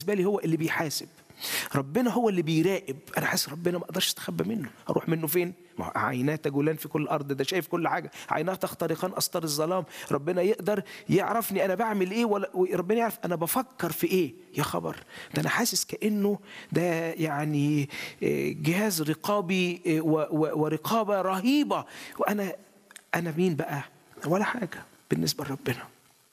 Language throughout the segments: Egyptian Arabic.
بالي هو اللي بيحاسب ربنا هو اللي بيراقب انا حاسس ربنا ما اقدرش استخبى منه اروح منه فين ما هو عيناه تجولان في كل الارض ده شايف كل حاجه عيناه تخترقان استار الظلام ربنا يقدر يعرفني انا بعمل ايه ولا ربنا يعرف انا بفكر في ايه يا خبر ده انا حاسس كانه ده يعني جهاز رقابي ورقابه رهيبه وانا انا مين بقى ولا حاجه بالنسبه لربنا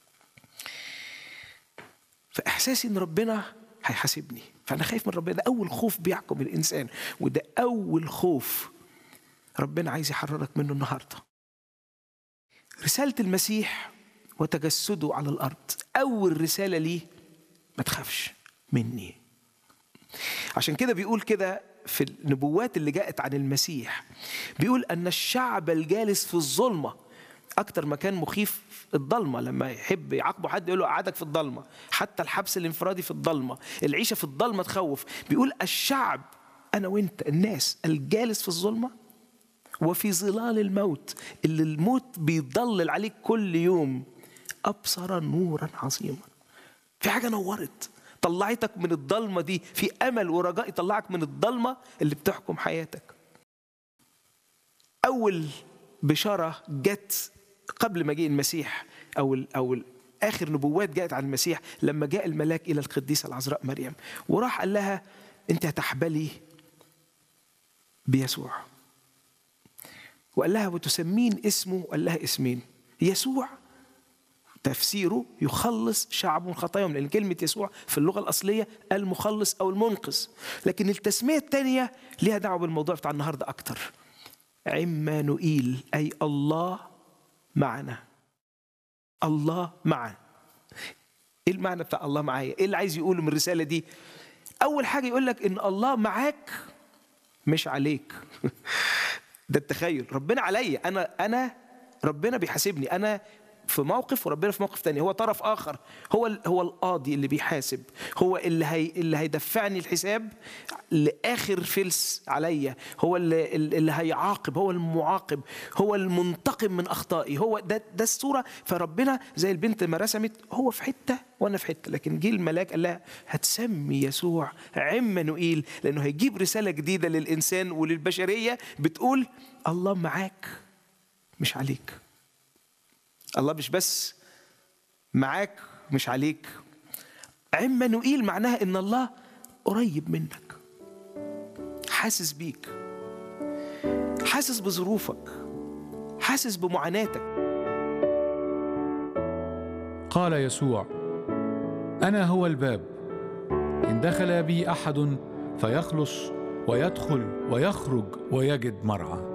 فاحساسي ان ربنا هيحاسبني فانا خايف من ربنا ده اول خوف بيحكم الانسان وده اول خوف ربنا عايز يحررك منه النهارده رساله المسيح وتجسده على الارض اول رساله ليه ما تخافش مني عشان كده بيقول كده في النبوات اللي جاءت عن المسيح بيقول ان الشعب الجالس في الظلمه اكتر مكان مخيف الضلمة لما يحب يعاقبه حد يقول له قعدك في الضلمة حتى الحبس الانفرادي في الضلمة العيشة في الضلمة تخوف بيقول الشعب أنا وأنت الناس الجالس في الظلمة وفي ظلال الموت اللي الموت بيضلل عليك كل يوم أبصر نورا عظيما في حاجة نورت طلعتك من الضلمة دي في أمل ورجاء يطلعك من الضلمة اللي بتحكم حياتك أول بشارة جت قبل مجيء المسيح او ال او ال اخر نبوات جاءت عن المسيح لما جاء الملاك الى القديسه العذراء مريم وراح قال لها انت هتحبلي بيسوع وقال لها وتسمين اسمه قال لها اسمين يسوع تفسيره يخلص شعب من خطاياهم لان كلمه يسوع في اللغه الاصليه المخلص او المنقذ لكن التسميه الثانيه ليها دعوه بالموضوع بتاع النهارده اكتر عمانوئيل اي الله معنا الله معنا ايه المعنى بتاع الله معايا ايه اللي عايز يقوله من الرساله دي اول حاجه يقول لك ان الله معاك مش عليك ده التخيل ربنا عليا انا انا ربنا بيحاسبني انا في موقف وربنا في موقف تاني هو طرف اخر هو هو القاضي اللي بيحاسب هو اللي هي اللي هيدفعني الحساب لاخر فلس عليا هو اللي اللي هيعاقب هو المعاقب هو المنتقم من اخطائي هو ده ده الصوره فربنا زي البنت ما رسمت هو في حته وانا في حته لكن جه الملاك قال لها هتسمي يسوع عمانوئيل لانه هيجيب رساله جديده للانسان وللبشريه بتقول الله معاك مش عليك الله مش بس معاك مش عليك عمانوئيل معناها ان الله قريب منك حاسس بيك حاسس بظروفك حاسس بمعاناتك قال يسوع انا هو الباب ان دخل بي احد فيخلص ويدخل ويخرج ويجد مرعى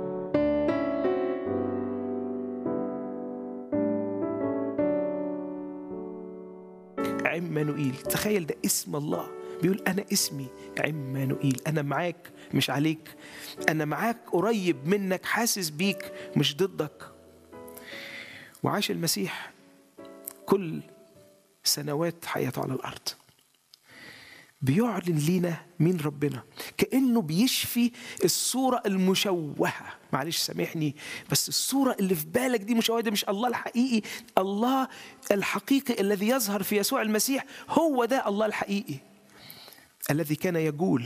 عمانوئيل تخيل ده اسم الله بيقول أنا اسمي عمانوئيل أنا معاك مش عليك أنا معاك قريب منك حاسس بيك مش ضدك وعاش المسيح كل سنوات حياته على الأرض بيعلن لينا مين ربنا كأنه بيشفي الصورة المشوهة معلش سامحني بس الصورة اللي في بالك دي مشوهة ده مش الله الحقيقي الله الحقيقي الذي يظهر في يسوع المسيح هو ده الله الحقيقي الذي كان يقول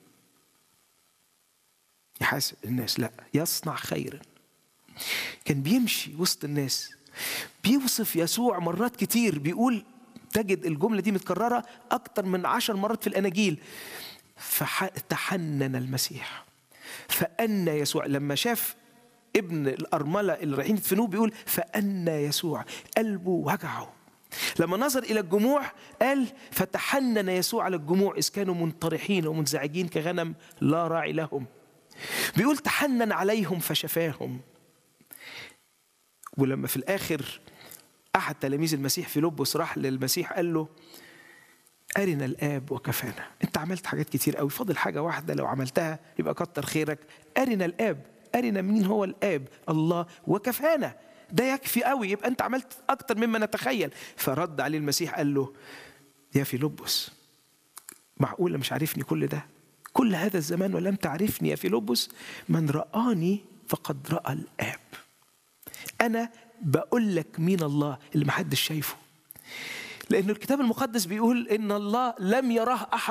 يحاسب الناس لا يصنع خيرا كان بيمشي وسط الناس بيوصف يسوع مرات كتير بيقول تجد الجملة دي متكررة أكتر من عشر مرات في الأناجيل فتحنن المسيح فأن يسوع لما شاف ابن الأرملة اللي رايحين يدفنوه بيقول فأن يسوع قلبه وجعه لما نظر إلى الجموع قال فتحنن يسوع على الجموع إذ كانوا منطرحين ومنزعجين كغنم لا راعي لهم بيقول تحنن عليهم فشفاهم ولما في الآخر أحد تلاميذ المسيح في لبس راح للمسيح قال له أرنا الآب وكفانا أنت عملت حاجات كتير قوي فاضل حاجة واحدة لو عملتها يبقى كتر خيرك أرنا الآب أرنا مين هو الآب الله وكفانا ده يكفي قوي يبقى أنت عملت أكتر مما نتخيل فرد عليه المسيح قال له يا فيلبس معقولة مش عارفني كل ده كل هذا الزمان ولم تعرفني يا فيلبس من رآني فقد رأى الآب أنا بقول لك مين الله اللي محدش شايفه لأن الكتاب المقدس بيقول إن الله لم يراه أحد